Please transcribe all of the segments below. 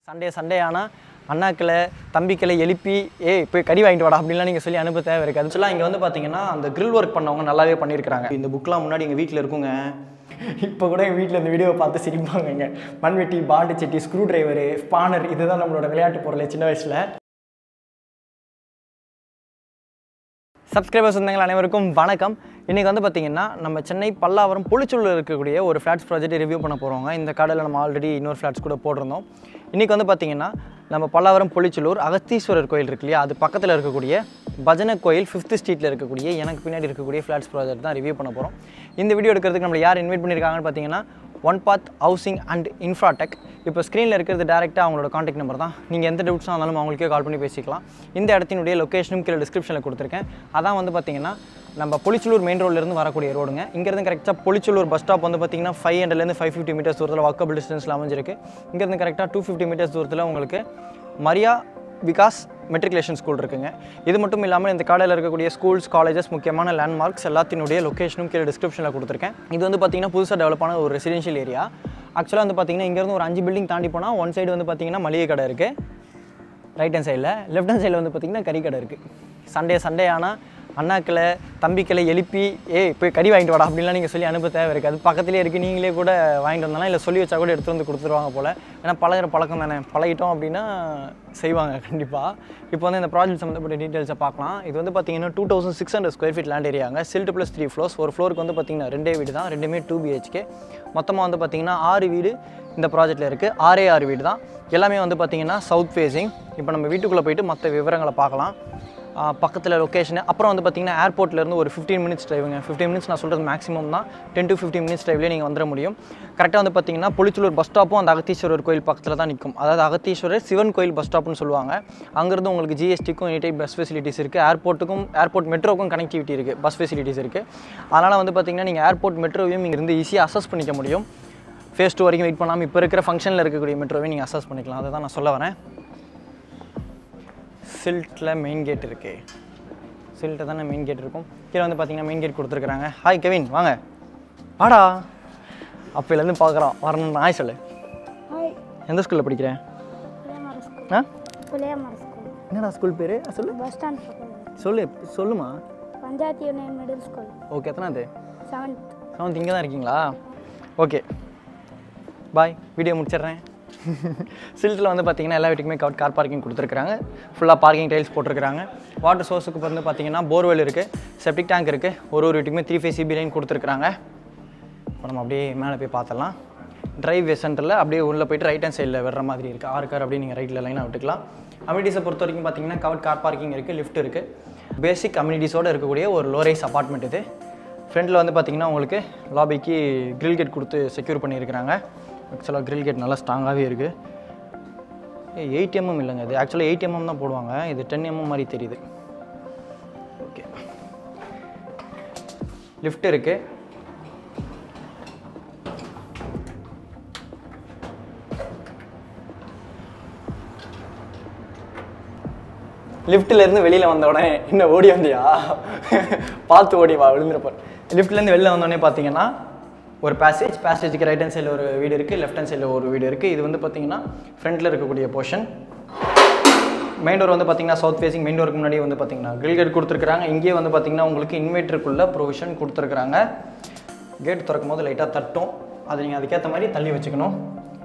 Sunday Sunday ஆனால் அண்ணாக்களை தம்பிக்களை எழுப்பி ஏய் போய் கறி வாங்கிட்டு வாடா அப்படின்லாம் நீங்கள் சொல்லி அனுப்ப தேவை இருக்காது ஆக்சுவலாக இங்கே வந்து பார்த்தீங்கன்னா அந்த grill ஒர்க் பண்ணவங்க நல்லாவே பண்ணியிருக்காங்க இந்த புக்லாம் முன்னாடி எங்கள் வீட்டில் இருக்குங்க இப்போ கூட எங்கள் வீட்டில் இந்த வீடியோவை பார்த்து சிரிப்பாங்க இங்கே மண்வெட்டி பாண்டு செட்டி ஸ்க்ரூ டிரைவரு ஸ்பானர் இதுதான் நம்மளோட விளையாட்டு பொருள் சின்ன வயசில் சப்ஸ்கிரைபர்ஸ் வந்தவங்க அனைவருக்கும் வணக்கம் இன்றைக்கி வந்து பார்த்திங்கன்னா நம்ம சென்னை பல்லாவரம் புளிச்சூரில் இருக்கக்கூடிய ஒரு ஃப்ளாட்ஸ் ப்ராஜெக்ட் ரிவ்யூ பண்ண போகிறோங்க இந்த கடையில் நம்ம ஆல்ரெடி இன்னொரு ஃப்ளாட்ஸ் கூட போட்டிருந்தோம் இன்றைக்கி வந்து பார்த்திங்கன்னா நம்ம பல்லாவரம் புளிச்சலூர் அகத்தீஸ்வரர் கோயில் இருக்கு இல்லையா அது பக்கத்தில் இருக்கக்கூடிய பஜனை கோயில் ஃபிஃப்த் ஸ்ட்ரீட்டில் இருக்கக்கூடிய எனக்கு பின்னாடி இருக்கக்கூடிய ஃப்ளாட்ஸ் ப்ராஜெக்ட் தான் ரிவ்யூ பண்ண போகிறோம் இந்த வீடியோ எடுக்கிறதுக்கு நம்மளை யார் இன்வைட் பண்ணியிருக்காங்கன்னு பார்த்தீங்கன்னா One Path Housing and Infratech இப்போ ஸ்க்ரீனில் இருக்கிறது டேரெக்டாக அவங்களோட காண்டாக்ட் நம்பர் தான் நீங்கள் எந்த டவுட்ஸாக இருந்தாலும் அவங்களுக்கே கால் பண்ணி பேசிக்கலாம் இந்த இடத்தினுடைய லொக்கேஷனும் கீழே டிஸ்கிரிப்ஷனில் கொடுத்துருக்கேன் அதான் வந்து பார்த்தீங்கன்னா நம்ம பொலிச்சலூர் மெயின் ரோட்லேருந்து வரக்கூடிய ரோடுங்க இங்கேருந்து கரெக்டாக பொலிச்சலூர் பஸ் ஸ்டாப் வந்து பார்த்தீங்கன்னா ஃபைவ் ஹண்ட்ரட்லேருந்து ஃபைவ் ஃபிஃப்டி மீட்டர்ஸ் தூரத்தில் வாக்கபிள் டிஸ்டன்ஸில் அமைஞ்சிருக்கு இங்கேருந்து கரெக்டாக டூ ஃபிஃப்டி மீட்டர்ஸ் தூரத்தில் உங்களுக்கு மரியா விகாஸ் மெட்ரிகுலேஷன் ஸ்கூல் இருக்குங்க இது மட்டும் இல்லாமல் இந்த காலையில் இருக்கக்கூடிய ஸ்கூல்ஸ் காலேஜஸ் முக்கியமான லேண்ட்மார்க்ஸ் எல்லாத்தினுடைய லொக்கேஷனும் கீழே டிஸ்கிரிப்ஷனில் கொடுத்துருக்கேன் இது வந்து பார்த்தீங்கன்னா புதுசாக டெவலப்பான ஒரு ரெசிடென்ஷியல் ஏரியா ஆக்சுவலாக வந்து பார்த்தீங்கன்னா இங்கேருந்து ஒரு அஞ்சு பில்டிங் தாண்டி போனால் ஒன் சைடு வந்து பார்த்தீங்கன்னா மளிகை கடை இருக்குது ரைட் ஹேண்ட் சைடில் லெஃப்ட் ஹேண்ட் சைடில் வந்து பார்த்திங்கன்னா கறி கடை இருக்குது சண்டே சண்டே ஆனால் அண்ணாக்களை தம்பிக்களை எழுப்பி ஏய் போய் கறி வாங்கிட்டு வாடா அப்படின்லாம் நீங்கள் சொல்லி அனுப்ப தேவை இருக்காது பக்கத்துலேயே இருக்குது நீங்களே கூட வாங்கிட்டு வந்தாலும் இல்லை சொல்லி வச்சா கூட எடுத்து வந்து கொடுத்துருவாங்க போல் ஏன்னா பழகிற பழக்கம் தானே பழகிட்டோம் அப்படின்னா செய்வாங்க கண்டிப்பாக இப்போ வந்து இந்த ப்ராஜெக்ட் சம்மந்தப்பட்ட டீட்டெயில்ஸை பார்க்கலாம் இது வந்து பார்த்தீங்கன்னா two thousand six hundred square feet land ஏரியாங்க சில்ட் ப்ளஸ் த்ரீ ஃப்ளோர்ஸ் ஒரு ஃப்ளோருக்கு வந்து பார்த்தீங்கன்னா ரெண்டே வீடு தான் ரெண்டுமே டூ பிஹெச்கே மொத்தமாக வந்து பார்த்தீங்கன்னா ஆறு வீடு இந்த ப்ராஜெக்ட்டில் இருக்குது ஆறே ஆறு வீடு தான் எல்லாமே வந்து பார்த்தீங்கன்னா சவுத் ஃபேஸிங் இப்போ நம்ம வீட்டுக்குள்ளே போயிட்டு மற்ற விவரங்களை பார்க்கலாம் பக்கத்தில் லொக்கேஷனு அப்புறம் வந்து பார்த்தீங்கன்னா ஏர்போர்ட்லேருந்து ஒரு ஃபிஃப்டீன் மினிட்ஸ் டிரைவுங்க ஃபிஃப்டீன் மினிட்ஸ் நான் சொல்கிறது மேக்ஸிமம் தான் டென் டு ஃபிஃப்டீன் மினிட்ஸ் டிரைவ்லேயே நீங்கள் வந்துட முடியும் கரெக்டாக வந்து பார்த்தீங்கன்னா புளிச்சலூர் பஸ் ஸ்டாப்பும் அந்த அகத்தீஸ்வரர் கோயில் பக்கத்தில் தான் நிற்கும் அதாவது அகத்தீஸ்வரர் சிவன் கோயில் பஸ் ஸ்டாப்னு சொல்லுவாங்க அங்கேருந்து உங்களுக்கு ஜிஎஸ்டிக்கும் எனி டைப் பஸ் ஃபெசிலிட்டிஸ் இருக்குது ஏர்போர்ட்டுக்கும் ஏர்போர்ட் மெட்ரோக்கும் கனெக்டிவிட்டி இருக்குது பஸ் ஃபெசிலிட்டிஸ் இருக்குது அதனால் வந்து பார்த்தீங்கன்னா நீங்கள் ஏர்போர்ட் மெட்ரோவையும் இங்கே இருந்து ஈஸியாக அசஸ் பண்ணிக்க முடியும் ஃபேஸ் டூ வரைக்கும் வெயிட் பண்ணாமல் இப்போ இருக்கிற ஃபங்க்ஷனில் இருக்கக்கூடிய மெட்ரோவையும் நீங்கள் அசஸ் பண்ணிக்கலாம் அதை தான் நான் சொல்ல வரேன் சில்ட்டில் மெயின் கேட் இருக்குது சில்ட்டு தானே மெயின் கேட் இருக்கும் கீழே வந்து பார்த்தீங்கன்னா மெயின் கேட் கொடுத்துருக்குறாங்க ஹாய் கெவின் வாங்க வாடா அப்போலேருந்து பார்க்குறோம் வரணும்னு ஆய் சொல்லு ஹாய் எந்த ஸ்கூலில் படிக்கிறேன் புளியமர ஸ்கூல் ஆ புளியமர ஸ்கூல் என்னடா ஸ்கூல் பேர் சொல்லு பஸ் ஸ்டாண்ட் பக்கத்தில் சொல்லு சொல்லுமா panchayat union middle school okay எத்தனாவது செவன்த் செவன்த் இங்கே தான் இருக்கீங்களா ஓகே பாய் வீடியோ முடிச்சிடுறேன் சில்ட்டில் வந்து பார்த்தீங்கன்னா எல்லா வீட்டுக்குமே கவுட் கார் பார்க்கிங் கொடுத்துருக்காங்க ஃபுல்லாக பார்க்கிங் டைல்ஸ் போட்டிருக்காங்க வாட்டர் சோர்ஸுக்கு வந்து பார்த்தீங்கன்னா போர்வெல் இருக்குது செப்டிக் டேங்க் இருக்குது ஒரு ஒரு வீட்டுக்குமே த்ரீ ஃபேஸ் சிபி லைன் கொடுத்துருக்காங்க இப்போ நம்ம அப்படியே மேலே போய் பார்த்தலாம் டிரைவ் வே சென்டரில் அப்படியே உள்ளே போயிட்டு ரைட் ஹேண்ட் சைடில் விடுற மாதிரி இருக்குது ஆறு கார் அப்படியே நீங்கள் ரைட்டில் லைனாக விட்டுக்கலாம் அமினிட்டிஸை பொறுத்த வரைக்கும் பார்த்தீங்கன்னா கவர்ட் கார் பார்க்கிங் இருக்குது லிஃப்ட் இருக்குது பேசிக் அம்யூனிட்டிஸோடு இருக்கக்கூடிய ஒரு லோரைஸ் அப்பார்ட்மெண்ட் இது ஃப்ரண்ட்டில் வந்து பார்த்தீங்கன்னா உங்களுக்கு லாபிக்கு கிரில் கேட் கொடுத்து செக்யூர் பண்ணியிருக்கிறாங்க ஆக்சுவலாக கிரில் கேட் நல்லா ஸ்ட்ராங்காகவே இருக்குது எயிட் எம்எம் இல்லைங்க இது ஆக்சுவலாக எயிட் எம்எம் தான் போடுவாங்க இது டென் எம்எம் மாதிரி தெரியுது ஓகே லிஃப்ட் இருக்குது லிஃப்ட்லேருந்து வெளியில் வந்த உடனே என்ன ஓடி வந்தியா பார்த்து ஓடி வா விழுந்துருப்பார் லிஃப்ட்லேருந்து வெளில வந்தோடனே பார்த்தீங்கன்னா ஒரு பேசேஜ் பேசேஜுக்கு ரைட் ஹேண்ட் சைடில் ஒரு வீடு இருக்குது லெஃப்ட் ஹேண்ட் சைடில் ஒரு வீடு இருக்குது இது வந்து பார்த்தீங்கன்னா ஃப்ரண்ட்டில் இருக்கக்கூடிய போர்ஷன் மெயின் டோர் வந்து பார்த்தீங்கன்னா சவுத் ஃபேசிங் மெயின் டோருக்கு முன்னாடி வந்து பார்த்தீங்கன்னா கிரில் கேட் கொடுத்துருக்காங்க இங்கேயே வந்து பார்த்தீங்கன்னா உங்களுக்கு இன்வெர்ட்டருக்குள்ள ப்ரொவிஷன் கொடுத்துருக்குறாங்க கேட் திறக்கும் போது லைட்டாக தட்டும் அதை நீங்கள் அதுக்கேற்ற மாதிரி தள்ளி வச்சுக்கணும்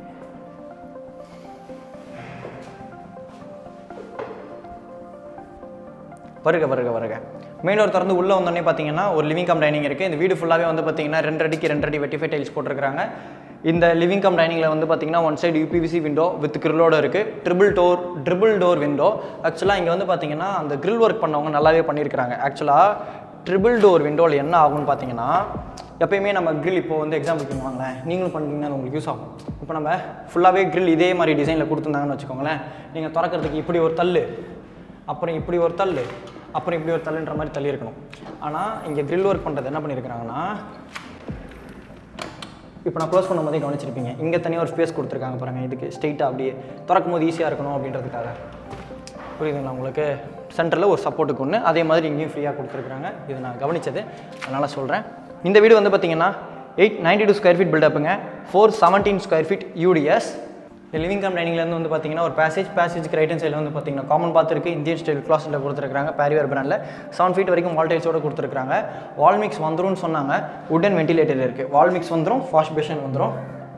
வருக வருக வருக மெயின் டோர் திறந்து உள்ளே வந்தோடனே பார்த்தீங்கன்னா ஒரு லிவிங் கம் டைனிங் இருக்குது இந்த வீடு ஃபுல்லாகவே வந்து பார்த்தீங்கன்னா ரெண்டு அடிக்கு ரெண்டு அடி வெட்டிஃபை டைல்ஸ் போட்டிருக்காங்க இந்த லிவிங் கம் டைனிங்கில் வந்து பார்த்தீங்கன்னா one side UPVC window with கிரிலோட இருக்குது triple door triple door window ஆக்சுவலாக இங்கே வந்து பார்த்தீங்கன்னா அந்த கிரில் ஒர்க் பண்ணவங்க நல்லாவே பண்ணியிருக்கிறாங்க ஆக்சுவலாக ட்ரிபிள் டோர் விண்டோவில் என்ன ஆகும்னு பார்த்தீங்கன்னா எப்பயுமே நம்ம கிரில் இப்போ வந்து எக்ஸாம்பிள் பண்ணுவாங்களேன் நீங்களும் பண்ணிங்கன்னா அது உங்களுக்கு யூஸ் ஆகும் இப்போ நம்ம ஃபுல்லாகவே கிரில் இதே மாதிரி டிசைனில் கொடுத்துருந்தாங்கன்னு வச்சுக்கோங்களேன் நீங்கள் திறக்கிறதுக்கு இப்படி ஒரு தள்ளு அப்புறம் இப்படி ஒரு தள்ளு அப்புறம் இப்படி ஒரு தள்ளுன்ற மாதிரி தள்ளி இருக்கணும் ஆனால் இங்கே grill ஒர்க் பண்ணுறது என்ன பண்ணியிருக்கிறாங்கன்னா இப்போ நான் க்ளோஸ் பண்ணும் போதே கவனிச்சிருப்பீங்க இங்கே தனியாக ஒரு ஸ்பேஸ் கொடுத்துருக்காங்க பாருங்கள் இதுக்கு ஸ்ட்ரெயிட்டாக அப்படியே திறக்கும் போது ஈஸியாக இருக்கணும் அப்படின்றதுக்காக புரியுதுங்களா உங்களுக்கு சென்டரில் ஒரு சப்போர்ட்டுக்கு ஒன்று அதே மாதிரி இங்கேயும் ஃப்ரீயாக கொடுத்துருக்குறாங்க இது நான் கவனித்தது அதனால் சொல்கிறேன் இந்த வீடு வந்து பார்த்தீங்கன்னா eight ninety two square feet பில்டப்புங்க four seventeen square feet UDS இந்த லிவிங் கம் டைனிங்லேருந்து வந்து பார்த்தீங்கன்னா ஒரு பேசேஜ் பேசேஜ்க்கு ரைட் ஹேண்ட் சைடில் வந்து பார்த்தீங்கன்னா காமன் பாத் இருக்குது இந்தியன் ஸ்டைல் கிளாஸில் கொடுத்துருக்காங்க பேரிவேர் பிராண்டில் செவன் ஃபீட் வரைக்கும் வால் டைல்ஸோட கொடுத்துருக்காங்க வால் மிக்ஸ் வந்துரும்னு சொன்னாங்க உடன் வென்டிலேட்டர் இருக்குது வால் மிக்ஸ் வந்துடும் வாஷ் பேஷன் வந்துடும்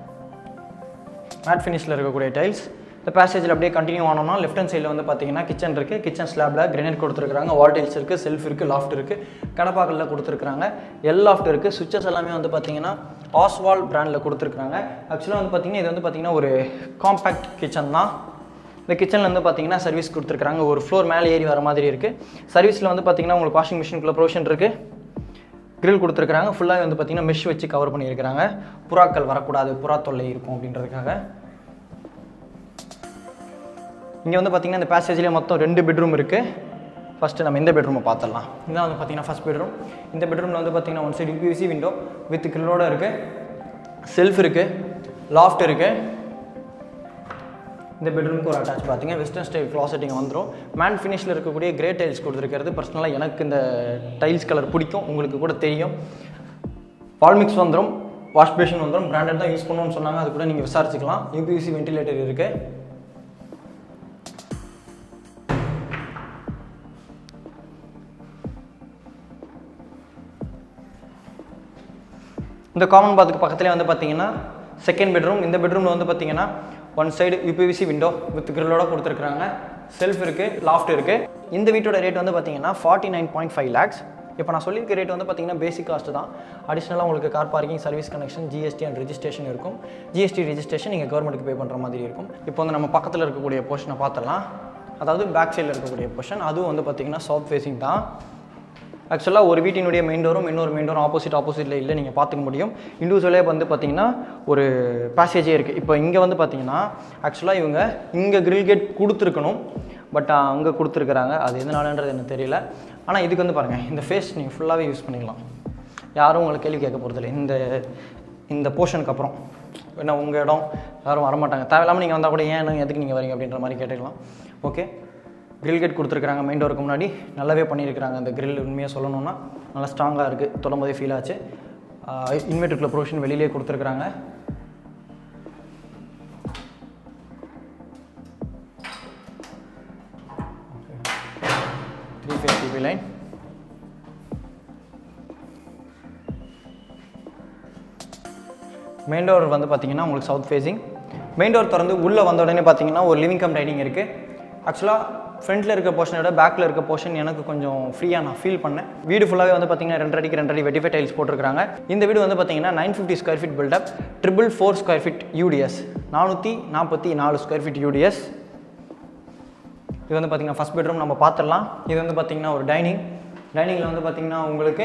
மேட் ஃபினிஷில் இருக்கக்கூடிய டைல்ஸ் இந்த பேசேஜில் அப்படியே கண்டினியூ ஆனோம்னா லெஃப்ட் ஹேண்ட் சைடில் வந்து பார்த்தீங்கன்னா கிச்சன் இருக்குது கிச்சன் ஸ்லாபில் கிரனைட் கொடுத்துருக்காங்க வால் டைல்ஸ் இருக்குது செல்ஃப் இருக்குது லாஃப்ட் இருக்குது கடப்பாக்கல்ல கொடுத்துருக்காங்க எல் லாஃப்ட் இருக்குது சுவிச்சஸ் எல்லாமே வந்து பார்த்தீங்கன்னா ஆஸ்வால் பிராண்டில் கொடுத்துருக்காங்க ஆக்சுவலாக வந்து பார்த்தீங்கன்னா இது வந்து பார்த்தீங்கன்னா ஒரு காம்பேக்ட் கிச்சன் தான் இந்த கிச்சனில் வந்து பார்த்தீங்கன்னா சர்வீஸ் கொடுத்துருக்காங்க ஒரு ஃப்ளோர் மேலே ஏறி வர மாதிரி இருக்குது சர்வீஸில் வந்து பார்த்தீங்கன்னா உங்களுக்கு வாஷிங் மிஷினுக்குள்ள ப்ரொவிஷன் இருக்குது கிரில் கொடுத்துருக்காங்க ஃபுல்லாக வந்து பார்த்தீங்கன்னா மெஷ் வச்சு கவர் பண்ணியிருக்கிறாங்க புறாக்கள் வரக்கூடாது புறா தொல்லை இருக்கும் அப்படின்றதுக்காக இங்கே வந்து பார்த்தீங்கன்னா இந்த பேசேஜ்லேயே மொத்தம் ரெண்டு பெட்ரூம் இருக்குது ஃபஸ்ட்டு நம்ம இந்த பெட்ரூமை பார்த்துடலாம் இதான் வந்து பார்த்தீங்கன்னா ஃபஸ்ட் பெட்ரூம் இந்த பெட்ரூமில் வந்து பார்த்தீங்கன்னா one side UPVC window with கிரிலோட இருக்குது செல்ஃப் இருக்குது லாஃப்ட் இருக்குது இந்த பெட்ரூமுக்கு ஒரு அட்டாச் பார்த்தீங்க வெஸ்டர்ன் ஸ்டைல் க்ளாசெட்டிங் வந்துடும் மேன் ஃபினிஷில் இருக்கக்கூடிய கிரே டைல்ஸ் கொடுத்துருக்கிறது பர்சனலாக எனக்கு இந்த டைல்ஸ் கலர் பிடிக்கும் உங்களுக்கு கூட தெரியும் வால் மிக்ஸ் வந்துடும் வாஷ் பேஷன் வந்துடும் பிராண்டட் தான் யூஸ் பண்ணணும்னு சொன்னாங்க அது கூட நீங்கள் விசாரிச்சுக்கலாம் யூபிசி வென்டிலேட்டர் இருக்குது இந்த காமன் பாத்துக்கு பக்கத்துலேயே வந்து பார்த்தீங்கன்னா செகண்ட் பெட்ரூம் இந்த பெட்ரூமில் வந்து பார்த்தீங்கன்னா one side UPVC window with கிரில்லோட கொடுத்துருக்காங்க செல்ஃப் இருக்குது லாஃப்ட் இருக்குது இந்த வீட்டோட ரேட் வந்து பார்த்தீங்கன்னா forty nine point five lakhs இப்போ நான் சொல்லியிருக்க ரேட் வந்து பார்த்தீங்கன்னா பேசிக் காஸ்ட் தான் அடிஷ்னலாக உங்களுக்கு car parking service connection GST and registration இருக்கும் ஜிஎஸ்டி ரெஜிஸ்ட்ரேஷன் நீங்கள் கவர்மெண்ட்டுக்கு பே பண்ணுற மாதிரி இருக்கும் இப்போ வந்து நம்ம பக்கத்தில் இருக்கக்கூடிய போர்ஷனை பார்த்துடலாம் அதாவது பேக் சைடில் இருக்கக்கூடிய போர்ஷன் அதுவும் வந்து பார்த்தீங்கன்னா சவுத் ஃபேஸிங் தான் ஆக்சுவலாக ஒரு வீட்டினுடைய மெயின் டோரும் இன்னொரு மெயின் டோரும் ஆப்போசிட் ஆப்போசிட்டில் இல்லை நீங்கள் பார்த்துக்க முடியும் இண்டிவிஜுவலே வந்து பார்த்தீங்கன்னா ஒரு பேசேஜே இருக்குது இப்போ இங்கே வந்து பார்த்தீங்கன்னா ஆக்சுவலாக இவங்க இங்கே கிரில் கேட் கொடுத்துருக்கணும் பட் அங்கே கொடுத்துருக்குறாங்க அது எதனாலன்றது எனக்கு தெரியல ஆனால் இதுக்கு வந்து பாருங்கள் இந்த ஃபேஸ் நீங்கள் ஃபுல்லாகவே யூஸ் பண்ணிக்கலாம் யாரும் உங்களுக்கு கேள்வி கேட்க போகிறதில்ல இந்த இந்த போர்ஷனுக்கு அப்புறம் என்ன உங்கள் இடம் யாரும் வரமாட்டாங்க தேவையில்லாமல் நீங்கள் வந்தால் கூட ஏன் எதுக்கு நீங்கள் வரீங்க அப்படின்ற மாதிரி கேட்டுக்கலாம் ஓகே grill கேட் கொடுத்துருக்காங்க மெயின் டோருக்கு முன்னாடி நல்லாவே பண்ணியிருக்கிறாங்க அந்த grill உண்மையாக சொல்லணும்னா நல்லா ஸ்ட்ராங்காக இருக்குது தொடும்போதே ஃபீல் ஆச்சு இன்வெர்ட்டருக்குள்ள ப்ரொவிஷன் வெளியிலே கொடுத்துருக்குறாங்க three phase DP line main door வந்து பார்த்தீங்கன்னா உங்களுக்கு சவுத் ஃபேஸிங் மெயின் டோர் திறந்து உள்ளே வந்த உடனே பார்த்தீங்கன்னா ஒரு லிவிங் கம் டைனிங் இருக்குது ஆக்சுவலாக ஃப்ரண்ட்டில் இருக்க போர்ஷனை விட பேக்கில் இருக்க போர்ஷன் எனக்கு கொஞ்சம் ஃப்ரீயாக நான் ஃபீல் பண்ணேன் வீடு ஃபுல்லாகவே வந்து பார்த்தீங்கன்னா ரெண்டு அடிக்கு ரெண்டு அடி வெட்டிஃபை டைல்ஸ் போட்டிருக்காங்க இந்த வீடு வந்து பார்த்தீங்கன்னா nine fifty square feet built up triple four square feet UDS நானூற்றி நாற்பத்தி நாலு ஸ்கொயர் ஃபீட் யூடிஎஸ் இது வந்து பார்த்தீங்கன்னா ஃபஸ்ட் பெட்ரூம் நம்ம பார்த்துடலாம் இது வந்து பார்த்தீங்கன்னா ஒரு டைனிங் டைனிங்கில் வந்து பார்த்தீங்கன்னா உங்களுக்கு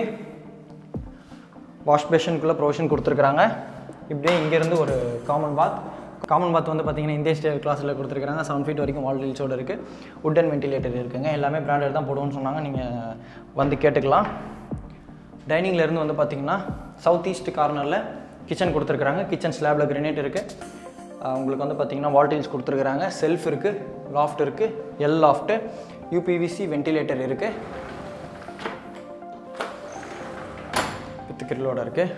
வாஷ் பேஷனுக்குள்ளே ப்ரொவிஷன் கொடுத்துருக்குறாங்க இப்படியே இங்கேருந்து ஒரு காமன் பாத் காமன் பாத் வந்து பார்த்தீங்கன்னா இந்திய ஸ்டேட் கிளாஸில் கொடுத்துருக்காங்க செவன் ஃபீட் வரைக்கும் வால் டீல்ஸோடு இருக்குது உட்டன் வென்டிலேட்டர் இருக்குங்க எல்லாமே பிராண்டட் தான் போடுவோம்னு சொன்னாங்க நீங்கள் வந்து கேட்டுக்கலாம் டைனிங்ல இருந்து வந்து பார்த்தீங்கன்னா சவுத் ஈஸ்ட் கார்னரில் கிச்சன் கொடுத்துருக்குறாங்க கிச்சன் ஸ்லாபில் கிரனேட் இருக்குது உங்களுக்கு வந்து பார்த்தீங்கன்னா வால் டைல்ஸ் கொடுத்துருக்குறாங்க செல்ஃப் இருக்குது லாஃப்ட் இருக்குது எல் லாஃப்ட்டு யூபிவிசி வென்டிலேட்டர் இருக்குது வித் கிரிலோட இருக்குது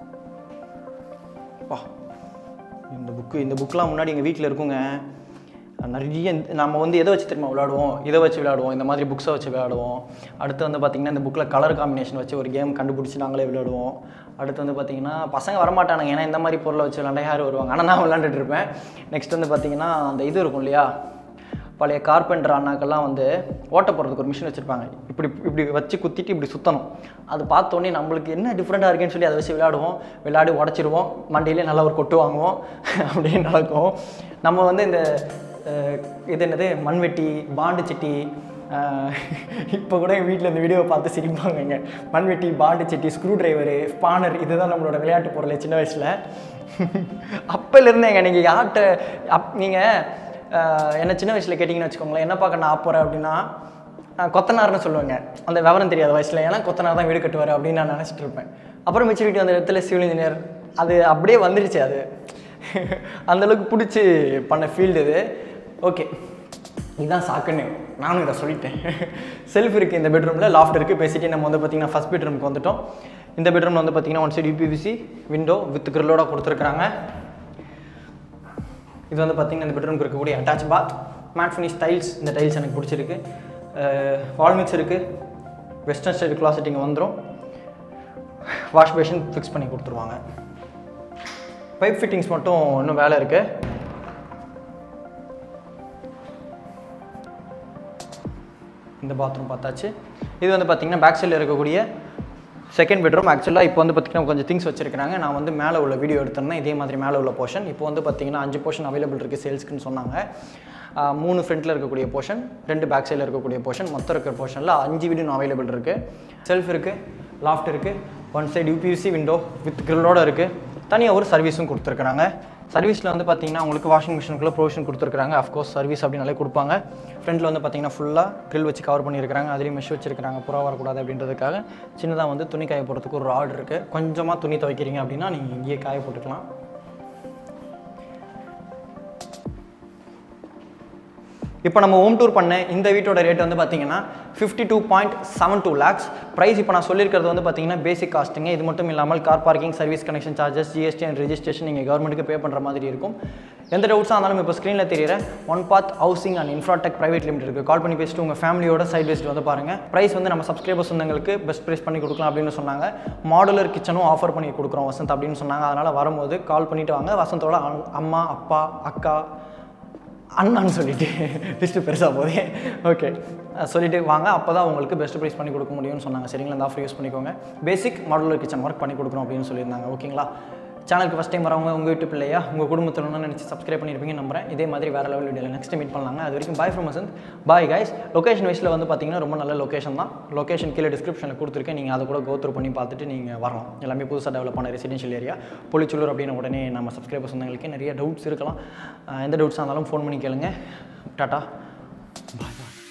பா இந்த புக்கு இந்த புக்கெலாம் முன்னாடி எங்கள் வீட்டில் இருக்குங்க நிறைய இந்த- நம்ம வந்து எதை வச்சு திரும்ப விளையாடுவோம் இதை வச்சு விளையாடுவோம் இந்த மாதிரி புக்ஸை வச்சு விளையாடுவோம் அடுத்து வந்து பார்த்திங்கன்னா இந்த புக்கில் கலர் காம்பினேஷன் வச்சு ஒரு கேம் கண்டுபிடிச்சி நாங்களே விளையாடுவோம் அடுத்து வந்து பார்த்திங்கன்னா பசங்க வரமாட்டானுங்க ஏன்னா இந்த மாதிரி பொருளை வச்சு விளையாண்டா யார் வருவாங்க ஆனால் நான் விளையாண்டுட்டு இருப்பேன் நெக்ஸ்ட் வந்து பார்த்திங்கன்னா அந்த இது இருக்கும் இல்லையா பழைய கார்பெண்டர் அண்ணாக்கெல்லாம் வந்து ஓட்ட போடுறதுக்கு ஒரு மிஷின் வச்சுருப்பாங்க இப்படி இப்படி வச்சு குத்திட்டு இப்படி சுற்றணும் அது பார்த்தோன்னே நம்மளுக்கு என்ன டிஃப்ரெண்ட்டாக இருக்குன்னு சொல்லி அதை வச்சு விளையாடுவோம் விளையாடி உடச்சிருவோம் மண்டையிலே நல்லா ஒரு கொட்டு வாங்குவோம் அப்படியே நடக்கும் நம்ம வந்து இந்த அஹ், இது என்னது மண்வெட்டி பாண்டு சட்டி இப்போ கூட எங்கள் வீட்டில் இந்த வீடியோவை பார்த்து சிரிப்பாங்கங்க மண்வெட்டி பாண்டு சட்டி ஸ்க்ரூ டிரைவரு ஸ்பானர் இதுதான் நம்மளோட விளையாட்டு பொருள் சின்ன வயசில் அப்போலேருந்தேங்க நீங்கள் யார்கிட்ட அப் நீங்கள் ஆஹ் என்ன சின்ன வயசில் கேட்டிங்கன்னு வச்சுக்கோங்களேன் என்ன பார்க்க நான் போகிறேன் அப்படின்னா ஆஹ் கொத்தனார்னு சொல்லுவாங்க அந்த விவரம் தெரியாத வயசில் ஏன்னா கொத்தனார் தான் வீடு கட்டுவார் அப்படின்னு நான் நினச்சிட்டு இருப்பேன் அப்புறம் மெச்சூரிட்டி வந்த இடத்துல சிவில் இன்ஜினியர் அது அப்படியே வந்துருச்சு அது அந்த அளவுக்கு பிடிச்சி பண்ண ஃபீல்டு இது ஓகே இதுதான் சாக்குன்னு நானும் இதை சொல்லிட்டேன் செல்ஃப் இருக்குது இந்த பெட்ரூமில் லாஃப்ட் இருக்குது பேசிட்டு நம்ம வந்து பார்த்திங்கன்னா ஃபஸ்ட் பெட்ரூமுக்கு வந்துட்டோம் இந்த பெட்ரூமில் வந்து பார்த்திங்கன்னா one side UPVC window with கிரில்லோட கொடுத்துருக்குறாங்க இது வந்து பார்த்திங்கன்னா இந்த பெட்ரூம்க்கு இருக்கக்கூடிய attach bath matte finish tiles இந்த டைல்ஸ் எனக்கு பிடிச்சிருக்கு வால் மிக்ஸ் இருக்குது வெஸ்டர்ன் ஸ்டைல் கிளாசெட் இங்கே வந்துடும் வாஷ் பேஷன் ஃபிக்ஸ் பண்ணி கொடுத்துருவாங்க பைப் ஃபிட்டிங்ஸ் மட்டும் இன்னும் வேலை இருக்குது இந்த பாத்ரூம் பார்த்தாச்சு இது வந்து பார்த்திங்கன்னா பேக் சைடில் இருக்கக்கூடிய செகண்ட் பெட்ரூம் ஆக்சுவலாக இப்போ வந்து பார்த்திங்கன்னா கொஞ்சம் திங்ஸ் வச்சிருக்காங்க நான் வந்து மேலே உள்ள வீடியோ எடுத்திருந்தேன் இதே மாதிரி மேலே உள்ள போர்ஷன் இப்போ வந்து பார்த்திங்கன்னா அஞ்சு போர்ஷன் அவைலபிள் இருக்குது சேல்ஸ்க்குன்னு சொன்னாங்க ஆஹ் மூணு ஃப்ரண்ட்டில் இருக்கக்கூடிய போர்ஷன் ரெண்டு பேக் சைடில் இருக்கக்கூடிய போர்ஷன் மொத்தம் இருக்கிற போர்ஷனில் அஞ்சு வீடு அவைலபிள் இருக்குது செல்ஃப் இருக்குது லாஃப்ட் இருக்குது one side UPVC window with கிரில்லோட இருக்குது தனியாக ஒரு சர்வீஸும் கொடுத்துருக்குறாங்க சர்வீஸில் வந்து பார்த்தீங்கன்னா உங்களுக்கு வாஷிங் மிஷினுக்குள்ள ப்ரொவிஷன் கொடுத்துருக்காங்க அஃப்கோர்ஸ் சர்வீஸ் அப்படின்னாலே கொடுப்பாங்க ஃப்ரண்ட்டில் வந்து பார்த்தீங்கன்னா ஃபுல்லாக grill வச்சு கவர் பண்ணியிருக்காங்க அதுலேயும் மெஷ் வச்சிருக்காங்க புறா வரக்கூடாது அப்படின்றதுக்காக சின்னதாக வந்து துணி காய போடுறதுக்கு ஒரு ராட் இருக்குது கொஞ்சமாக துணி துவைக்கிறீங்க அப்படின்னா நீங்கள் இங்கேயே காய போட்டுக்கலாம் இப்போ நம்ம ஹோம் டூர் பண்ண இந்த வீட்டோட ரேட் வந்து பார்த்தீங்கன்னா fifty two point seven two lakhs price இப்போ நான் சொல்லியிருக்கிறது வந்து பார்த்தீங்கன்னா பேசிக் காஸ்ட்டுங்க இது மட்டும் இல்லாமல் car parking service connection charges GST and registration நீங்கள் கவர்மெண்ட்டுக்கு பே பண்ணுற மாதிரி இருக்கும் எந்த டவுட்ஸாக இருந்தாலும் இப்போ ஸ்க்ரீனில் தெரியிற One Path Housing and Infratech Private Limited இருக்குது கால் பண்ணி பேசிட்டு உங்கள் ஃபேமிலியோட சைட் விசிட் வந்து பாருங்கள் ப்ரைஸ் வந்து நம்ம சப்ஸ்கிரைபர்ஸ் சொந்தங்களுக்கு பெஸ்ட் ப்ரைஸ் பண்ணி கொடுக்கலாம் அப்படின்னு சொன்னாங்க மாடுலர் கிச்சனும் ஆஃபர் பண்ணி கொடுக்குறோம் வசந்த் அப்படின்னு சொன்னாங்க அதனால் வரும்போது கால் பண்ணிட்டு வாங்க வசந்தோட அண்- அம்மா அப்பா அக்கா அண்ணான்னு சொல்லிட்டு லிஸ்ட்டு பெருசாக போதே ஓகே சொல்லிட்டு வாங்க அப்போ தான் உங்களுக்கு பெஸ்ட் ப்ரைஸ் பண்ணி கொடுக்க முடியும்னு சொன்னாங்க சரிங்களா இந்த ஆஃபர் யூஸ் பண்ணிக்கோங்க பேசிக் மாடுலர் கிச்சன் ஒர்க் பண்ணி கொடுக்குறோம் அப்படின்னு சொல்லியிருந்தாங்க ஓகேங்களா சேனலுக்கு ஃபஸ்ட் டைம் வரவங்க உங்கள் வீட்டு பிள்ளையா உங்கள் குடும்பத்தில் நினச்சி சப்ஸ்கிரைப் பண்ணியிருப்பீங்க நம்புறேன் இதே மாதிரி வேறு லெவல் வீடியோவில் நெக்ஸ்ட் மீட் பண்ணலாங்க அது வரைக்கும் bye from Vasanth bye guys location வைஸில் வந்து பார்த்தீங்கன்னா ரொம்ப நல்ல லொகேஷன் தான் லொகேஷன் கீழே டிஸ்கிரிப்ஷனில் கொடுத்துருக்கேன் நீங்கள் அதை கூட கோத்ரூ பண்ணி பார்த்துட்டு நீங்கள் வரலாம் எல்லாமே புதுசாக டெவலப் பண்ண ரெசிடென்ஷியல் ஏரியா பொலிச்சூர் அப்படின்னு உடனே நம்ம சப்ஸ்கிரைபர் சொந்தங்களுக்கு நிறைய டவுட்ஸ் இருக்கலாம் அஹ் எந்த டவுட்ஸாக இருந்தாலும் ஃபோன் பண்ணி கேளுங்க டாட்டா பாய் பாய்